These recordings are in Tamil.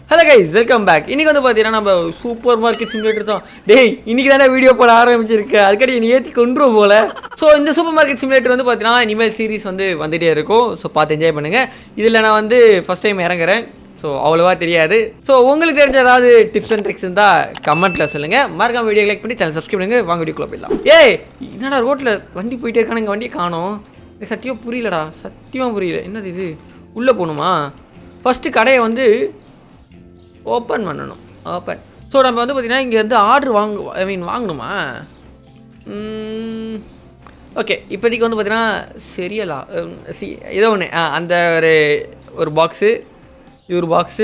ஹலோ கைஸ் வெல்கம் பேக் இன்னைக்கு வந்து பார்த்தீங்கன்னா நம்ம சூப்பர் மார்க்கெட் சிமுலேட்டர் தான் டேய் இன்னைக்கு தானே வீடியோ போட ஆரம்பிச்சிருக்கு அதுக்கடி நீ ஏற்றி கொண்டுரும் போல ஸோ இந்த சூப்பர் மார்க்கெட் சிமுலேட்டர் வந்து பார்த்தீங்கன்னா இனிமேல் சீரிஸ் வந்து வந்துகிட்டே இருக்கும் ஸோ பார்த்து என்ஜாய் பண்ணுங்கள் இதில் நான் வந்து ஃபஸ்ட் டைம் இறங்குறேன் ஸோ அவ்வளோவா தெரியாது ஸோ உங்களுக்கு தெரிஞ்ச ஏதாவது டிப்ஸ் அண்ட் ட்ரிக்ஸ் இருந்தால் கமெண்ட்டில் சொல்லுங்கள் மறக்காம வீடியோ லைக் பண்ணி சேனல் சப்ஸ்கிரைப் பண்ணுங்க வாங்க வீடியோக்குள்ள போயிடலாம் ஏய் என்னடா ரோட்டில் வண்டி போயிட்டே இருக்கானு இங்கே வண்டியை காணோம் எனக்கு சத்தியமாக புரியலடா சத்தியமாக புரியல என்னது இது உள்ளே போகணுமா ஃபஸ்ட்டு கடையை வந்து ஓப்பன் பண்ணணும் ஓப்பன் ஸோ நம்ம வந்து பார்த்திங்கன்னா இங்கே வந்து ஆர்டர் வாங்க ஐ மீன் வாங்கணுமா ஓகே இப்போதைக்கு வந்து பார்த்திங்கன்னா சரியலா சி ஏதோ ஒன்று அந்த ஒரு ஒரு பாக்ஸு இது ஒரு பாக்ஸு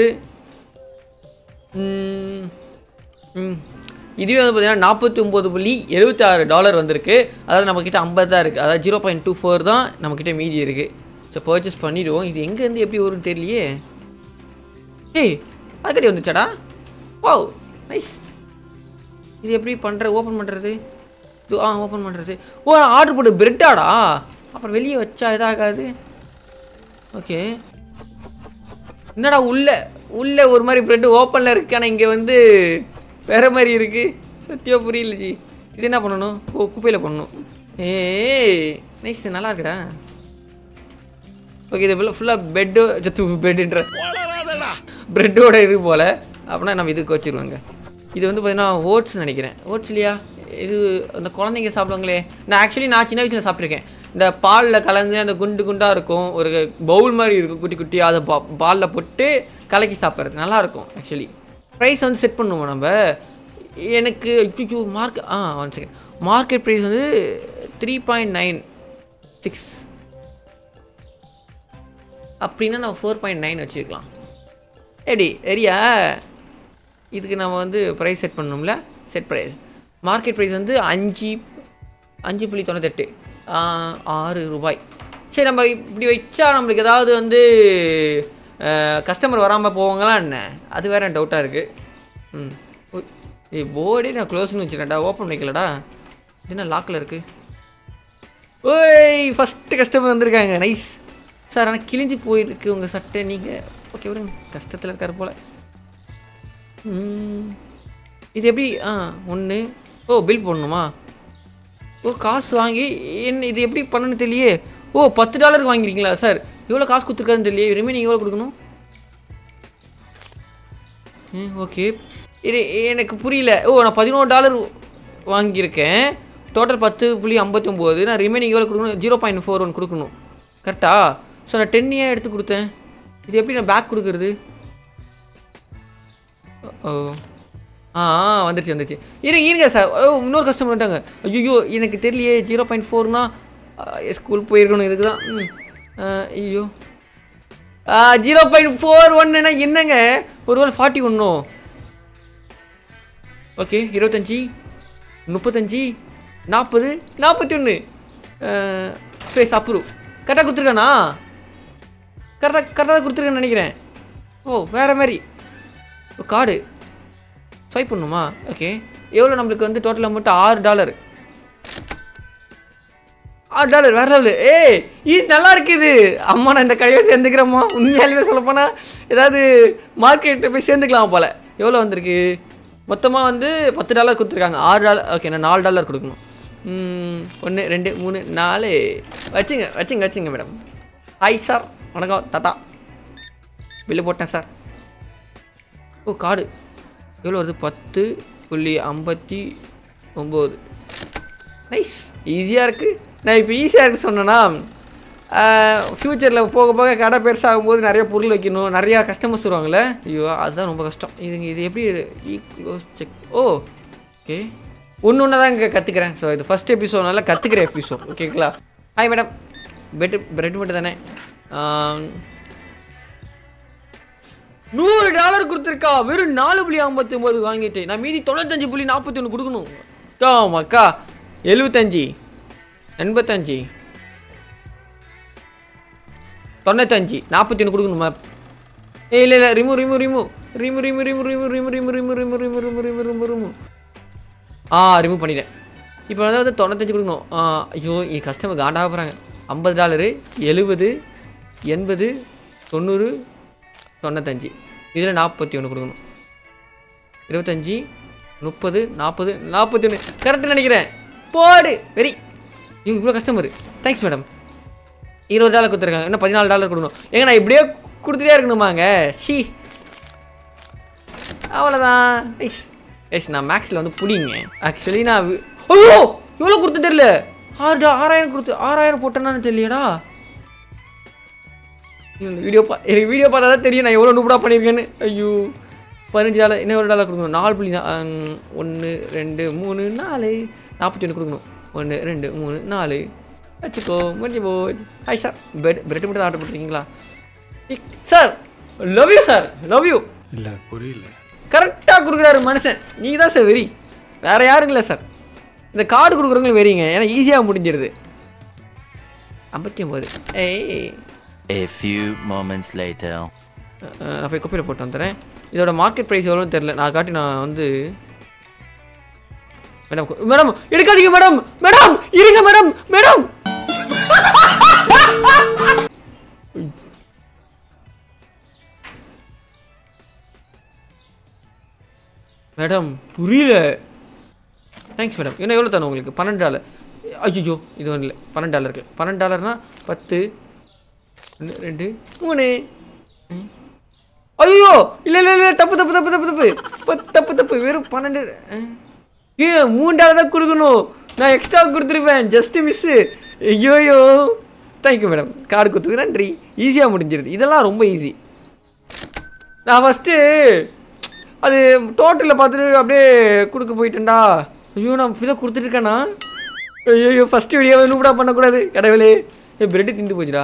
இதுவே வந்து பார்த்தீங்கன்னா நாற்பத்தி ஒம்பது புள்ளி எழுபத்தாறு டாலர் வந்திருக்கு அதாவது நம்மக்கிட்ட ஐம்பது தான் இருக்குது அதாவது ஜீரோ பாயிண்ட் டூ ஃபோர் தான் நம்மக்கிட்ட மீதி இருக்குது ஸோ பர்ச்சேஸ் பண்ணிவிடுவோம் இது எங்கேருந்து எப்படி வரும்னு தெரியலையே ஏய் அதுக்கடி வந்துச்சாடா வாவ் நைஸ் இது எப்படி பண்ணுற ஓப்பன் பண்ணுறது இது ஆ ஓப்பன் பண்ணுறது ஓ ஆர்டர் போட்டு பிரெட்டாடா அப்புறம் வெளியே வச்சா இதாகாது ஓகே என்னடா உள்ள உள்ள ஒரு மாதிரி பிரெட் ஓப்பனில் இருக்கு ஆனால் இங்கே வந்து வேற மாதிரி இருக்கு சத்தியம் புரியல ஜி இது என்ன பண்ணணும் ஓ குப்பையில் பண்ணணும் ஏய் நைஸ் நல்லா இருக்குடா ஓகே இது ஃபுல்லாக பெட்டு ஜத்து பெட்டுன்ற பிரெட்டோட இது போல் அப்படின்னா நம்ம இதுக்கு வச்சுருவோங்க இது வந்து பார்த்தீங்கன்னா ஓட்ஸ் நினைக்கிறேன் ஓட்ஸ் இல்லையா இது அந்த குழந்தைங்க சாப்பிடுவாங்களே நான் ஆக்சுவலி நான் சின்ன வயசில் சாப்பிட்ருக்கேன் இந்த பாலில் கலந்து அந்த குண்டு குண்டாக இருக்கும் ஒரு பவுல் மாதிரி இருக்கும் குட்டி குட்டி அதை பா பாலில் போட்டு கலக்கி சாப்பிட்றது நல்லாயிருக்கும் ஆக்சுவலி ப்ரைஸ் வந்து செட் பண்ணுவோம் நம்ம எனக்கு அச்சோ mark ah one second market price வந்து த்ரீ பாயிண்ட் நைன் சிக்ஸ் அப்படின்னா நம்ம ஃபோர் பாயிண்ட் நைன் வச்சுக்கலாம் எப்படி சரியா இதுக்கு நம்ம வந்து ப்ரைஸ் செட் பண்ணணும்ல செட் ப்ரைஸ் மார்க்கெட் ப்ரைஸ் வந்து அஞ்சு அஞ்சு புள்ளி தொண்ணூத்தெட்டு ஆறு ரூபாய் சரி நம்ம இப்படி வச்சா நம்மளுக்கு ஏதாவது வந்து கஸ்டமர் வராமல் போவாங்களா என்ன அது வேறு டவுட்டாக இருக்குது ம் ஏய் போர்டே நான் க்ளோஸ்னு வச்சுருக்கேன்டா ஓப்பன் வைக்கலடா இது என்ன லாக்கில் இருக்குது ஓய் ஃபஸ்ட்டு கஸ்டமர் வந்திருக்காங்க நைஸ் சார் ஆனால் கிழிஞ்சு போயிருக்கு உங்கள் சட்டை நீங்கள் ஓகே விடுங்க கஷ்டத்தில் இருக்கார் போல் இது எப்படி ஆ ஒன்று ஓ பில் போடணுமா ஓ காசு வாங்கி என்ன இது எப்படி பண்ணணும்னு தெரியலையே ஓ பத்து டாலருக்கு வாங்கிருக்கீங்களா சார் எவ்வளோ காசு கொடுத்துருக்காருன்னு தெரியலையே ரிமைனிங் எவ்வளோ கொடுக்கணும் ம் ஓகே இது எனக்கு புரியல ஓ நான் பதினோரு டாலர் வாங்கியிருக்கேன் டோட்டல் பத்து புள்ளி ஐம்பத்தி ஒம்பது நான் ரிமைனிங் எவ்வளோ கொடுக்கணும் ஜீரோ பாயிண்ட் ஃபோர் ஒன் கொடுக்கணும் கரெக்டா ஸோ நான் டென் ஏன் எடுத்து கொடுத்தேன் இது எப்படி நான் பேக் கொடுக்குறது ஓ ஆ வந்துருச்சு வந்துருச்சு இருங்க இருங்க சார் ஓ இன்னொரு கஸ்டமர் வந்துட்டாங்க ஐயோ எனக்கு தெரியலையே ஜீரோ பாயிண்ட் ஃபோர்னா ஸ்கூல் போயிருக்கணும் இதுக்கு தான் ம் ஐயோ ஜீரோ பாயிண்ட் ஃபோர் ஒன்றுனா என்னங்க ஒரு வேளை ஃபார்ட்டி ஒன்றும் ஓகே இருபத்தஞ்சி முப்பத்தஞ்சு நாற்பது நாற்பத்தி ஒன்று ஸ்பேஸ் அப்ரூவ் கரெக்டாக கொடுத்துருக்கானா கரெக்டாக கரெக்டாக கொடுத்துருக்கேன்னு நினைக்கிறேன் ஓ வேறு மாதிரி ஓ கார்டு ஸ்வைப் பண்ணுமா ஓகே எவ்வளோ நம்மளுக்கு வந்து டோட்டல் அமௌண்ட் ஆறு டாலர் ஆறு டாலர் வேறு லெவலு ஏய் இது நல்லா இருக்குது அம்மா நான் இந்த கடையை சேர்ந்துக்கிறேம்மா உண்மையாலுமே சொல்லப்போனால் ஏதாவது மார்க்கெட்டை போய் சேர்ந்துக்கலாம் போல் எவ்வளோ வந்திருக்கு மொத்தமாக வந்து பத்து டாலர் கொடுத்துருக்காங்க ஆறு டாலர் ஓகே நான் நாலு டாலர் கொடுக்கணும் ஒன்று ரெண்டு மூணு நாலு வச்சுங்க வச்சுங்க வச்சுங்க மேடம் ஹாய் சார் வணக்கம் தாத்தா பில்லு போட்டேன் சார் ஓ கார்டு எவ்வளோ வருது பத்து புள்ளி ஐம்பத்தி ஒம்பது நைஸ் ஈஸியாக இருக்குது நான் இப்போ ஈஸியாக இருக்குது சொன்னேன்னா ஃப்யூச்சரில் போக போக கடை பெருசாகும்போது நிறைய பொருள் வைக்கணும் நிறையா கஸ்டமர்ஸ் வருவாங்களே ஐயோ அதுதான் ரொம்ப கஷ்டம் இது இது எப்படி ஈ க்ளோஸ் செக் ஓ ஓகே ஒன்று ஒன்று தான் இங்கே கற்றுக்கிறேன் ஸோ இது ஃபஸ்ட் எபிசோட்னால கற்றுக்கிற எபிசோட் ஓகேங்களா ஹாய் மேடம் பெட்டு பிரெட் மட்டும் தானே நூறு டாலர் கொடுத்துருக்கா வெறும் நாலு புள்ளி ஐம்பத்தி ஒம்பது வாங்கிட்டு நான் மீதி தொண்ணூத்தஞ்சு புள்ளி நாற்பத்தி ஒன்று கொடுக்கணும் ஆமாக்கா எழுபத்தஞ்சி எண்பத்தஞ்சு தொண்ணூத்தஞ்சு நாற்பத்தி ஒன்று கொடுக்கணுமா ஏ இல்லை இல்லை ரிமூ ரிமூ ரிமூ ரிமூ ரிமூ ரிமூ ரிமூ ரிமூ ரிமூ ரிமூ ரிமூ ரிமூ ரிமூ ரிமூ ரிமூ ரிமூ ஆ ரிமூவ் பண்ணிட்டேன் இப்போ வந்து தொண்ணூத்தஞ்சு கொடுக்கணும் ஐயோ என் கஸ்டமர் காண்டாக போகிறாங்க ஐம்பது டாலரு எழுபது எண்பது தொண்ணூறு தொண்ணூத்தஞ்சு இதில் நாற்பத்தி ஒன்று கொடுக்கணும் இருபத்தஞ்சி முப்பது நாற்பது நாற்பத்தி ஒன்று கரெக்டாக நினைக்கிறேன் போடு வெரி ஐயோ இவ்வளோ கஸ்டமர் தேங்க்ஸ் மேடம் இருபது டாலர் கொடுத்துருக்காங்க இன்னும் பதினாலு டாலர் கொடுக்கணும் ஏங்க நான் இப்படியே கொடுத்துட்டே இருக்கணுமாங்க ஷீ அவ்வளோதான் ஐஸ் ஐஸ் நான் மேக்ஸில் வந்து புடிங்க ஆக்சுவலி நான் வி- ஐயோ எவ்வளோ கொடுத்து தெரியல ஆறு டா- ஆறாயிரம் கொடுத்து ஆறாயிரம் போட்டேன்னு தெரியலடா வீடியோ பா எனக்கு வீடியோ பார்த்தா தான் தெரியும் நான் எவ்வளோ நூபடா பண்ணியிருக்கேன்னு ஐயோ பதினஞ்சு டாலர் என்ன ஒரு டாலர் கொடுக்கணும் நாலு புள்ளி ஒன்று ரெண்டு மூணு நாலு நாற்பத்தி ஒன்று கொடுக்கணும் ஒன்று ரெண்டு மூணு நாலு வச்சுக்கோ முடிஞ்சு போச்சு ஹாய் சார் பெட் பிரெட் மட்டும் ஆர்டர் பண்ணுறீங்களா sir love you sir love you இல்ல புரியல கரெக்டாக கொடுக்குறாரு மனுஷன் நீங்கள் தான் சார் வெறி வேற யாரும் இல்லை சார் இந்த கார்டு கொடுக்குறவங்களும் வெறிங்க ஏன்னா ஈஸியாக முடிஞ்சிருது ஐம்பத்தி ஒம்பது ஏய் A few moments later. அஹ், நான் போய் குப்பையில் போட்டு வந்துடுறேன் இதோட மார்க்கெட் ப்ரைஸ் எவ்வளோன்னு தெரில நான் காட்டி நான் வந்து மேடம் கு- மேடம் எடுக்காதீங்க மேடம் மேடம் இருங்க மேடம் மேடம் மேடம் புரியல தேங்க்ஸ் மேடம் என்ன எவ்வளோ தரணும் உங்களுக்கு பன்னெண்டு டாலர் ஐயோ இது ஒன்றும் இல்லை பன்னெண்டு டாலர் இருக்குது பன்னெண்டு டாலர்னா பத்து ஒன்று ரெண்டு மூணு ம். ஐயோ இல்லை இல்லை இல்லை தப்பு தப்பு தப்பு தப்பு தப்பு பத்து தப்பு தப்பு வெறும் பன்னெண்டு அஹ். ஏ மூணு டாலர் தான் கொடுக்கணும் நான் எக்ஸ்ட்ரா கொடுத்துருப்பேன் ஜஸ்ட்டு மிஸ்ஸு ஐயோயோ தேங்க்யூ மேடம் கார்டு கொடுத்தது நன்றி ஈஸியாக முடிஞ்சிருது இதெல்லாம் ரொம்ப ஈஸி நான் ஃபஸ்ட்டு அது டோட்டலில் பார்த்துட்டு அப்படியே கொடுக்க போயிட்டேன்டா ஐயோ நான் இப்படி தான் கொடுத்துட்ருக்கேண்ணா ஐயோ ஃபஸ்ட்டு வீடியோ நூப்படா பண்ணக்கூடாது கடவுளே ஏ பிரெட்டு திந்து போச்சுடா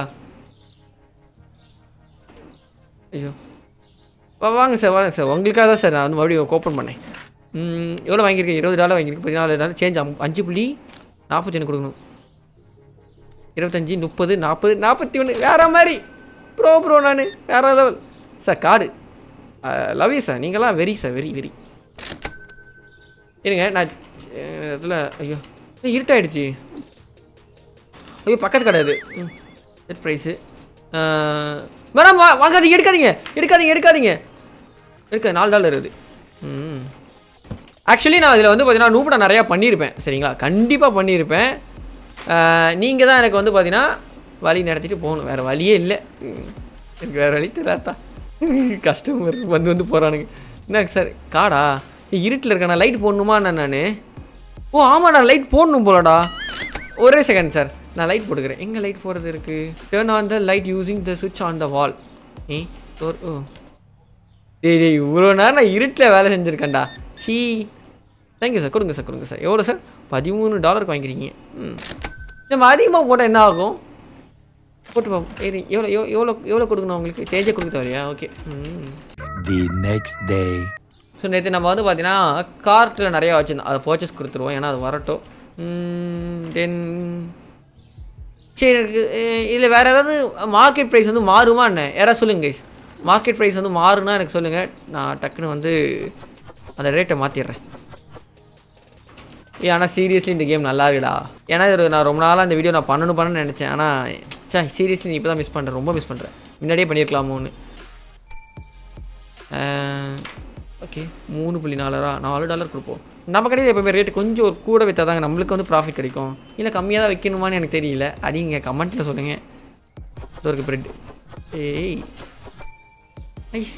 ஐயோ வா வாங்க சார் வாங்க சார் உங்களுக்காக தான் சார் நான் வந்து மறுபடியும் ஓப்பன் பண்ணேன் ம், எவ்வளோ வாங்கியிருக்கேன் இருபது டாலர் வாங்கியிருக்கேன் பதினாலு டாலர் சேஞ்ச் அஞ்சு புள்ளி நாற்பத்தி ஒன்று கொடுக்கணும் இருபத்தஞ்சி முப்பது நாற்பது நாற்பத்தி ஒன்று வேற மாதிரி ப்ரோ ப்ரோ நான் வேற level sir card love you sir நீங்களாம் வெரி சார் வெரி வெரி இருங்க நான் இதில் ஐயோ ஏய், இருட்டாயிடுச்சு ஐயோ பக்கத்து கடை அது ம் செட் ப்ரைஸு மேடம் வா வாங்காதீங்க எடுக்காதீங்க எடுக்காதீங்க எடுக்காதீங்க எடுக்க நாலு டாலர் இது ம் ஆக்சுவலி நான் இதில் வந்து பார்த்தீங்கன்னா நூபடா நிறையா பண்ணியிருப்பேன் சரிங்களா கண்டிப்பாக பண்ணியிருப்பேன் நீங்கள் தான் எனக்கு வந்து பார்த்தீங்கன்னா வழி நடத்திட்டு போகணும் வேறு வழியே இல்லை ம். எனக்கு வேறு வழி தெரியாதா கஸ்டமர் வந்து வந்து போகிறானுங்க என்ன சார் காடா இருட்டில் இருக்கேன் நான் லைட் போடணுமா நான் ஓ ஆமாம் நான் லைட் போடணும் போலடா ஒரே செகண்ட் சார் நான் லைட் போட்டுக்கிறேன் எங்கே லைட் போடுறது இருக்குது turn on the light using the சுவிட்ச் on the wall A door ஓ டேய் டேய் இவ்வளோ நேரம் நான் இருட்டில் வேலை செஞ்சுருக்கேன்டா சீ தேங்க்யூ சார் கொடுங்க சார் கொடுங்க சார் எவ்வளோ சார் பதிமூணு டாலருக்கு வாங்கிக்கிறீங்க ம் நம்ம அதிகமாக போட்டால் என்ன ஆகும் போட்டு பாப்போம் ஏறி எவ்வளோ எவ்வளோ எவ்வளோ எவ்வளோ கொடுக்கணும் உங்களுக்கு சேஞ்சே கொடுக்க தேவையா ஓகே ம் The next day. ஸோ நேற்று நம்ம வந்து பார்த்தீங்கன்னா கார்ட்டில் நிறையா வச்சுருந்தோம் அதை பர்ச்சேஸ் கொடுத்துருவோம் ஏன்னா அது வரட்டும் தென் சரி எனக்கு இல்லை வேறு ஏதாவது மார்க்கெட் ப்ரைஸ் வந்து மாறுமா என்ன யாராவது சொல்லுங்க guys மார்க்கெட் ப்ரைஸ் வந்து மாறுனா எனக்கு சொல்லுங்கள் நான் டக்குன்னு வந்து அந்த ரேட்டை மாற்றிடுறேன் ஏ ஆனால் சீரியஸ்லி இந்த கேம் நல்லா இருக்குடா ஏன்னா இது நான் ரொம்ப நாளாக இந்த வீடியோ நான் பண்ணணும் பண்ணணும்னு நினச்சேன் ஆனால் சே சீரியஸ்லி நீ இப்போ தான் மிஸ் பண்ணுறேன் ரொம்ப மிஸ் பண்ணுறேன் முன்னாடியே பண்ணியிருக்கலாமோன்னு ஓகே மூணு புள்ளி நாலரா நாலு டாலர் கொடுப்போம் நம்ம கடையில் எப்போயுமே ரேட்டு கொஞ்சம் ஒரு கூட விற்றா தாங்க நம்மளுக்கு வந்து ப்ராஃபிட் கிடைக்கும் இல்லை கம்மியாக தான் வைக்கணுமான்னு எனக்கு தெரியல அதையும் இங்கே கமெண்ட்டில் சொல்லுங்கள் இது இருக்கு பிரெட் ஏய் ice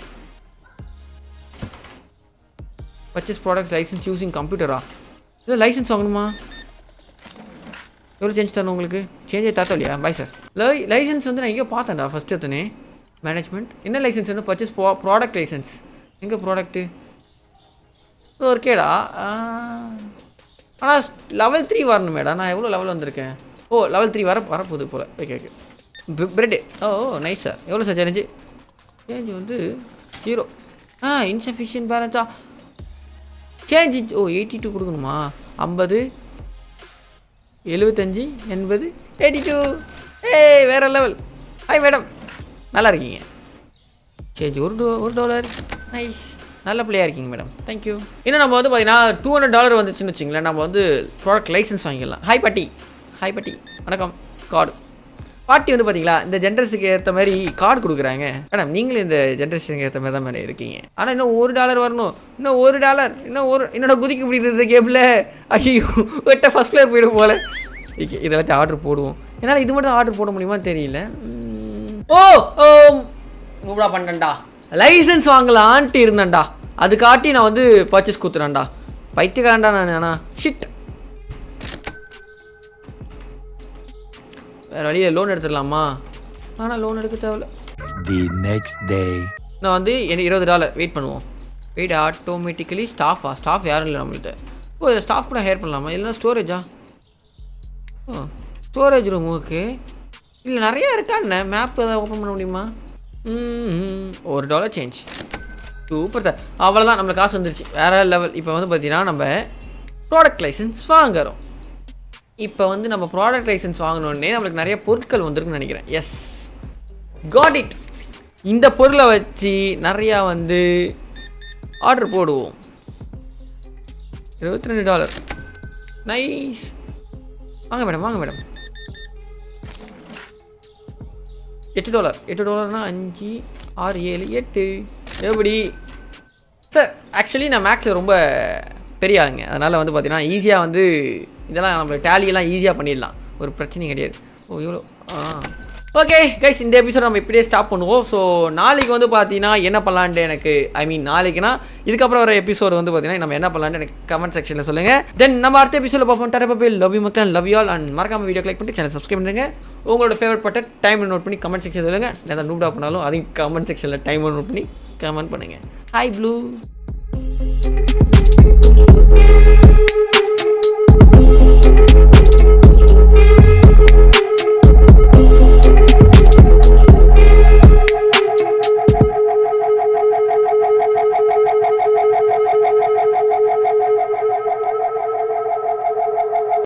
purchase products license using கம்ப்யூட்டரா இல்லை லைசன்ஸ் வாங்கணுமா எவ்வளோ சேஞ்ச் தரணும் உங்களுக்கு சேஞ்சே தாத்தா இல்லையா பாய் சார் லை லைசன்ஸ் வந்து நான் எங்கேயோ பார்த்தேன்டா ஃபஸ்ட் எடுத்தனே மேனேஜ்மெண்ட் என்ன லைசன்ஸ் வந்து பர்ச்சேஸ் ப்ராடக்ட் லைசன்ஸ் எங்கே ப்ராடக்ட்டு இருக்கேடா ஆனால் லெவல் த்ரீ வரணும் மேடா நான் எவ்வளோ லெவல் வந்திருக்கேன் ஓ லெவல் த்ரீ வர வரப்போகுது போல் ஓகே ஓகே பிரெட்டு ஓ நைஸ் சார் எவ்வளோ சார் சேஞ்சு சேஞ்சு வந்து ஜீரோ ஆ இன்சஃபிஷியன்ட் பேலன்ஸா சேஞ்ச் ஓ எயிட்டி டூ கொடுக்கணுமா ஐம்பது எழுபத்தஞ்சி எண்பது எயிட்டி டூ ஏய் வேறு லெவல் ஹாய் மேடம் நல்லா இருக்கீங்க சேஞ்ச் ஒரு டோ ஒரு டாலர் நைஸ் நல்ல பிள்ளையாக இருக்கீங்க மேடம் தேங்க்யூ இன்னும் நம்ம வந்து பார்த்தீங்கன்னா டூ ஹண்ட்ரட் டாலர் வந்துச்சுன்னு வச்சிங்களேன் நம்ம வந்து ப்ராடக்ட் லைசன்ஸ் வாங்கிக்கலாம் ஹாய் பாட்டி ஹாய் பாட்டி வணக்கம் கார்டு பாட்டி வந்து பார்த்தீங்களா இந்த ஜென்ரேஷனுக்கு ஏற்ற மாதிரி கார்டு கொடுக்குறாங்க மேடம் நீங்களும் இந்த ஜென்ரேஷனுக்கு ஏற்ற மாதிரி தான் மேடம் இருக்கீங்க ஆனால் இன்னும் ஒரு டாலர் வரணும் இன்னும் ஒரு டாலர் இன்னும் ஒரு என்னோட குதிக்க பிடிக்கிறது கேமில் ஐயோ வெட்ட ஃபஸ்ட் பிளேயர் போயிடும் போல ஓகே இதெல்லாத்தையும் ஆர்டர் போடுவோம் என்னால் இது மட்டும் ஆர்டர் போட முடியுமா தெரியல உம். ஓ ஓ மூடா பண்ணேன்டா லைசன்ஸ் வாங்கலான்ட்டு இருந்தேன்டா அது காட்டி நான் வந்து பர்ச்சேஸ் கொடுத்துறேன்டா பைத்தியக்காரன்டா நான் ஆனால் ஷிட் வேறு வழியில் லோன் எடுத்துடலாமா ஆனால் லோன் எடுக்க தேவையில்ல The next day. நான் வந்து எனக்கு இருபது டாலர் வெயிட் பண்ணுவோம் வெயிட் ஆட்டோமேட்டிக்கலி ஸ்டாஃபா ஸ்டாஃப் யாரும் இல்லை நம்மள்ட்ட ஓ இதில் ஸ்டாஃப் கூட ஹேர் பண்ணலாமா இல்லைனா ஸ்டோரேஜா ஓ ஸ்டோரேஜ் ரூம் ஓகே இல்லை நிறையா இருக்கா என்ன மேப் எதாவது ஓப்பன் பண்ண முடியுமா ம் ஒரு டாலர் சேஞ்ச் சூப்பர் சார் அவ்வளோதான் நம்மளுக்கு காசு வந்துருச்சு வேறு லெவல் இப்போ வந்து பார்த்தீங்கன்னா நம்ம ப்ராடக்ட் லைசன்ஸ் வாங்குறோம் இப்போ வந்து நம்ம ப்ராடக்ட் லைசன்ஸ் வாங்கினோடனே நம்மளுக்கு நிறைய பொருட்கள் வந்திருக்குன்னு நினைக்கிறேன் எஸ் காட் இட் இந்த பொருளை வச்சு நிறையா வந்து ஆர்டர் போடுவோம் இருபத்தி ரெண்டு டாலர் நைஸ் வாங்க மேடம் வாங்க மேடம் எட்டு டாலர் எட்டு டாலர்னா அஞ்சு ஆறு ஏழு எட்டு எப்படி சார் ஆக்சுவலி நான் மேக்ஸில் ரொம்ப பெரிய ஆளுங்க அதனால் வந்து பார்த்தீங்கன்னா ஈஸியாக வந்து இதெல்லாம் நம்மளுக்கு டேலியெல்லாம் ஈஸியாக பண்ணிடலாம் ஒரு பிரச்சனையும் கிடையாது ஓ இவ்வளோ ஆ ஓகே கைஸ் இந்த எபிசோட் நம்ம இப்படியே ஸ்டாப் பண்ணுவோம் ஸோ நாளைக்கு வந்து பார்த்தீங்கன்னா என்ன பண்ணலான்ட்டு எனக்கு ஐ மீன் நாளைக்குனா இதுக்கப்புறம் வர எபிசோடு வந்து பார்த்தீங்கன்னா நம்ம என்ன பண்ணலான்னு எனக்கு கமெண்ட் செக்ஷனில் சொல்லுங்கள் தென் நம்ம அடுத்த எபிசோட பார்ப்போம் டரப்பே லவ் யூ மக்கள் லவ் யூ ஆல் அண்ட் மறக்காம வீடியோ கிளிக் பண்ணி சேனல் சப்ஸ்கிரைப் பண்ணுங்க உங்களோட ஃபேவரட் பட்ட டைம் நோட் பண்ணி கமெண்ட் செக்ஷன் சொல்லுங்கள் நான் நூப்டா பண்ணாலும் அதையும் கமெண்ட் செக்ஷனில் டைம் நோட் பண்ணி கமெண்ட் பண்ணுங்கள் ஹாய் ப்ளூ